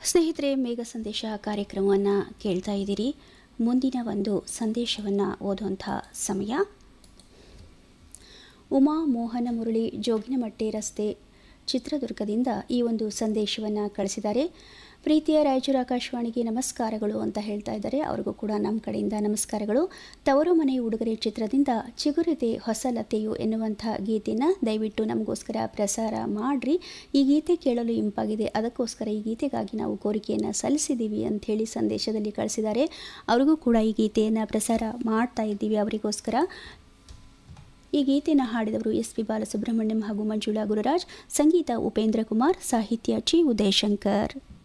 ಸ್ನೇಹಿತರೆ ಮೇಘ ಸಂದೇಶ ಕಾರ್ಯಕ್ರಮವನ್ನು ಕೇಳ್ತಾ ಇದ್ದೀರಿ ಮುಂದಿನ ಒಂದು ಸಂದೇಶವನ್ನು ಓದುವಂಥ ಸಮಯ ಉಮಾ ಮೋಹನ ಮುರಳಿ ಜೋಗಿನಮಟ್ಟೆ ರಸ್ತೆ ಚಿತ್ರದುರ್ಗದಿಂದ ಈ ಒಂದು ಸಂದೇಶವನ್ನು ಕಳಿಸಿದ್ದಾರೆ ಪ್ರೀತಿಯ ರಾಯಚೂರು ಆಕಾಶವಾಣಿಗೆ ನಮಸ್ಕಾರಗಳು ಅಂತ ಹೇಳ್ತಾ ಇದ್ದಾರೆ ಅವ್ರಿಗೂ ಕೂಡ ನಮ್ಮ ಕಡೆಯಿಂದ ನಮಸ್ಕಾರಗಳು ತವರು ಮನೆ ಉಡುಗೊರೆ ಚಿತ್ರದಿಂದ ಚಿಗುರಿದೆ ಹೊಸ ಲತೆಯು ಎನ್ನುವಂಥ ಗೀತೆನ ದಯವಿಟ್ಟು ನಮಗೋಸ್ಕರ ಪ್ರಸಾರ ಮಾಡಿರಿ ಈ ಗೀತೆ ಕೇಳಲು ಇಂಪಾಗಿದೆ ಅದಕ್ಕೋಸ್ಕರ ಈ ಗೀತೆಗಾಗಿ ನಾವು ಕೋರಿಕೆಯನ್ನು ಸಲ್ಲಿಸಿದ್ದೀವಿ ಅಂಥೇಳಿ ಸಂದೇಶದಲ್ಲಿ ಕಳಿಸಿದ್ದಾರೆ ಅವ್ರಿಗೂ ಕೂಡ ಈ ಗೀತೆಯನ್ನು ಪ್ರಸಾರ ಮಾಡ್ತಾ ಇದ್ದೀವಿ ಅವರಿಗೋಸ್ಕರ ಈ ಗೀತೆಯನ್ನು ಹಾಡಿದವರು ಎಸ್ ಪಿ ಬಾಲಸುಬ್ರಹ್ಮಣ್ಯಂ ಹಾಗೂ ಮಂಜುಳಾ ಗುರುರಾಜ್ ಸಂಗೀತ ಉಪೇಂದ್ರ ಕುಮಾರ್ ಸಾಹಿತ್ಯ ಚಿ ಉದಯಶಂಕರ್